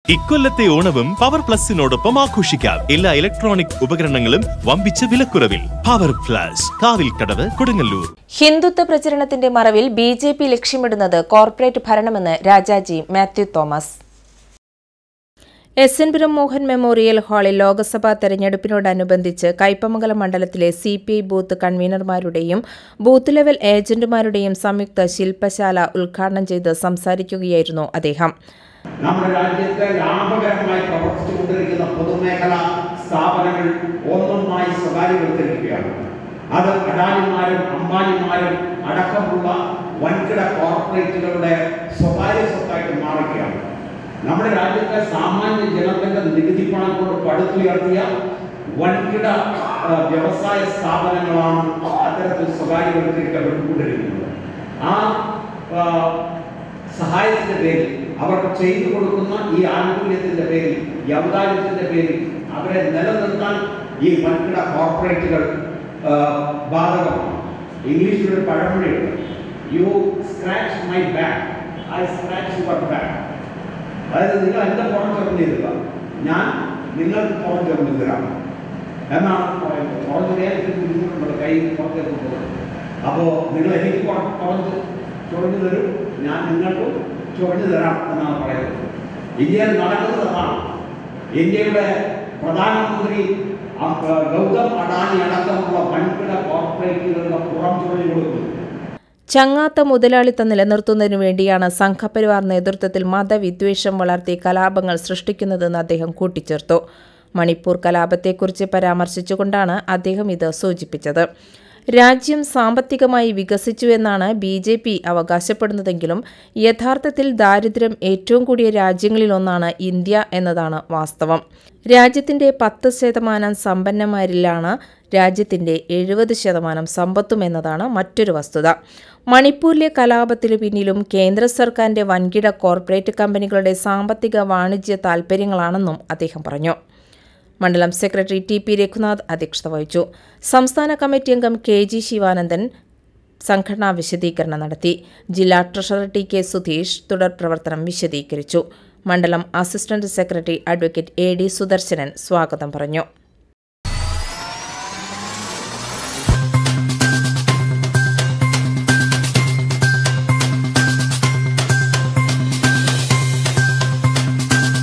ഇക്കൊല്ലത്തെ ഓണവും പവർ പ്ലസിനോടൊപ്പം ആഘോഷിക്കാം എല്ലാ ഇലക്ട്രോണിക് ഉപകരണങ്ങളും വമ്പിച്ച വിലക്കുറവിൽ പവർ പ്ലസ് കാവിൽക്കടവ് കൊടുങ്ങല്ലൂർ ഹിന്ദുത്വ പ്രചരണത്തിന്റെ മറവിൽ ബി ജെ പി ലക്ഷ്യമിടുന്നത് കോർപ്പറേറ്റ് ഭരണമെന്ന് Rajaji Mathew Thomas S N Puram Mohan memorial ഹാളിൽ ലോക്സഭാ തെരഞ്ഞെടുപ്പിനോടനുബന്ധിച്ച് കയ്പമംഗലം മണ്ഡലത്തിലെ സി പി ഐ ബൂത്ത് കൺവീനർമാരുടെയും ബൂത്ത് ലെവൽ ഏജന്റുമാരുടെയും സംയുക്ത ശില്പശാല ഉദ്ഘാടനം ചെയ്ത് സംസാരിക്കുകയായിരുന്നു അദ്ദേഹം നമ്മുടെ രാജ്യത്തെ ലാഭകരമായി പ്രവർത്തിച്ചുകൊണ്ടിരിക്കുന്ന പൊതുമേഖലാ സ്ഥാപനങ്ങൾ ഒന്നൊന്നായി സ്വകാര്യവൽക്കരിക്കുകയാണ് അത് അഡാനിമാരും അംബാനിമാരും അടക്കമുള്ള വൻകിട കോർപ്പറേറ്റുകളുടെ സ്വകാര്യ സ്വത്തായിട്ട് മാറുകയാണ് നമ്മുടെ രാജ്യത്തെ സാമാന്യ ജനത്തിന്റെ നികുതി പണം കൊണ്ട് പടുത്തുയർത്തിയ വൻകിട ആ, വ്യവസായ സ്ഥാപനങ്ങളാണ് അത്തരത്തിൽ സ്വകാര്യവൽക്കരിക്കപ്പെട്ടുകൊണ്ടിരിക്കുന്നത് ആ ആ, സഹായത്തിന്റെ പേരിൽ അവർക്ക് ചെയ്തു കൊടുക്കുന്ന ഈ ആനുകൂല്യത്തിന്റെ പേരിൽ ഈ ഔദാര്യത്തിന്റെ പേരിൽ അവരെ നിലനിർത്താൻ ഈ വൻകിട കോർപ്പറേറ്റുകൾ ആ, ബാധകമാണ് ഇംഗ്ലീഷിൽ ഒരു പഴമൊഴിയുണ്ട് you scratch my back I scratch your back അതായത് നിങ്ങൾ എന്റെ പുറം ചുരണ്ടി തരിക ഞാൻ നിങ്ങൾക്ക് പുറം ചുരണ്ടി തരാം എന്നാണ് പറയുന്നത് പുറം ചുരയാൻ ബുദ്ധിമുട്ടുണ്ട് കൈ പുറത്തേക്ക് പോകുന്നത് അപ്പോൾ നിങ്ങൾ എനിക്ക് പുറം പുറത്ത് ചുരണ്ടി തരും ഞാൻ നിങ്ങൾക്ക് ചുരണ്ടി തരാം എന്നാണ് പറയുന്നത് ഇന്ത്യയിൽ നടക്കുന്നത് അതാണ് ഇന്ത്യയുടെ പ്രധാനമന്ത്രി ആ, ഗൗതം അഡാനി അടക്കമുള്ള വൻകിട കോർപ്പറേറ്റുകളുടെ പുറം ചുരണ്ടി കൊടുക്കുന്നു ചങ്ങാത്ത മുതലാളിത്തം നിലനിർത്തുന്നതിനു വേണ്ടിയാണ് സംഘപരിവാർ നേതൃത്വത്തിൽ മതവിദ്വേഷം വളർത്തി കലാപങ്ങൾ സൃഷ്ടിക്കുന്നതെന്ന് അദ്ദേഹം കൂട്ടിച്ചേർത്തു മണിപ്പൂർ കലാപത്തെക്കുറിച്ച് പരാമർശിച്ചുകൊണ്ടാണ് അദ്ദേഹം ഇത് സൂചിപ്പിച്ചത് രാജ്യം സാമ്പത്തികമായി വികസിച്ചു എന്നാണ് ബി ജെ പി അവകാശപ്പെടുന്നതെങ്കിലും യഥാർത്ഥത്തിൽ ദാരിദ്ര്യം ഏറ്റവും കൂടിയ രാജ്യങ്ങളിലൊന്നാണ് ഇന്ത്യ എന്നതാണ് വാസ്തവം രാജ്യത്തിന്റെ പത്ത് ശതമാനം സമ്പന്നമാരിലാണ് രാജ്യത്തിന്റെ എഴുപത് ശതമാനം സമ്പത്തും എന്നതാണ് മറ്റൊരു വസ്തുത മണിപ്പൂരിലെ കലാപത്തിനു പിന്നിലും കേന്ദ്ര സർക്കാരിന്റെ വൻകിട കോർപ്പറേറ്റ് കമ്പനികളുടെ സാമ്പത്തിക വാണിജ്യ താൽപ്പര്യങ്ങളാണെന്നും അദ്ദേഹം പറഞ്ഞു മണ്ഡലം സെക്രട്ടറി ടി പി രഘുനാഥ് അധ്യക്ഷത വഹിച്ചു സംസ്ഥാന കമ്മിറ്റി അംഗം കെ ജി ശിവാനന്ദൻ സംഘടനാ വിശദീകരണം നടത്തി ജില്ലാ ട്രഷറർ ടി കെ സുധീഷ് തുടർ പ്രവർത്തനം വിശദീകരിച്ചു മണ്ഡലം assistant secretary advocate A D Sudarsanan സ്വാഗതം പറഞ്ഞു